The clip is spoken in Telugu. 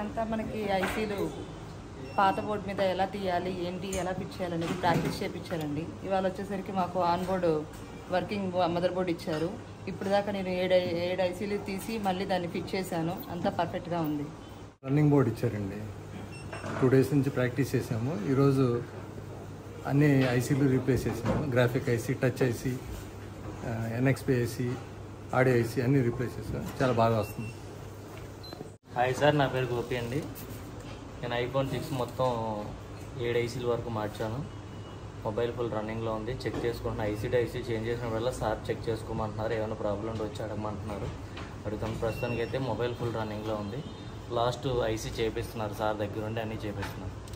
నిన్నంతా మనకి ఐసీలు పాత బోర్డు మీద ఎలా తీయాలి ఏంటి ఎలా ఫిట్ చేయాలనేది ప్రాక్టీస్ చేయించారండి ఇవాళ వచ్చేసరికి మాకు on board working mother board ఇచ్చారు ఇప్పుడు దాకా నేను ఏడు ఏడు ఐసీలు తీసి మళ్ళీ దాన్ని ఫిట్ చేశాను అంతా పర్ఫెక్ట్గా ఉంది రన్నింగ్ బోర్డ్ ఇచ్చారండి టూ డేస్ నుంచి ప్రాక్టీస్ చేసాము ఈరోజు అన్ని ఐసీలు రీప్లేస్ చేసాము graphic IC touch IC NXP IC audio IC అన్నీ రీప్లేస్ చేసాము చాలా బాగా వస్తుంది హాయ్ సార్ నా పేరు గోపి అండి నేను ఐఫోన్ సిక్స్ మొత్తం ఏడు ఐసీల వరకు మార్చాను మొబైల్ ఫుల్ రన్నింగ్లో ఉంది చెక్ చేసుకుంటున్నా ఐసీ టు ఐసీ చేంజ్ చేసిన వల్ల సార్ చెక్ చేసుకోమంటున్నారు ఏమైనా ప్రాబ్లం ఉంటే వచ్చి అడగమంటున్నారు అడుగుతాం ప్రస్తుతానికి అయితే మొబైల్ ఫుల్ రన్నింగ్లో ఉంది లాస్ట్ ఐసీ చేపిస్తున్నారు సార్ దగ్గర ఉండి అన్నీ చేపిస్తున్నారు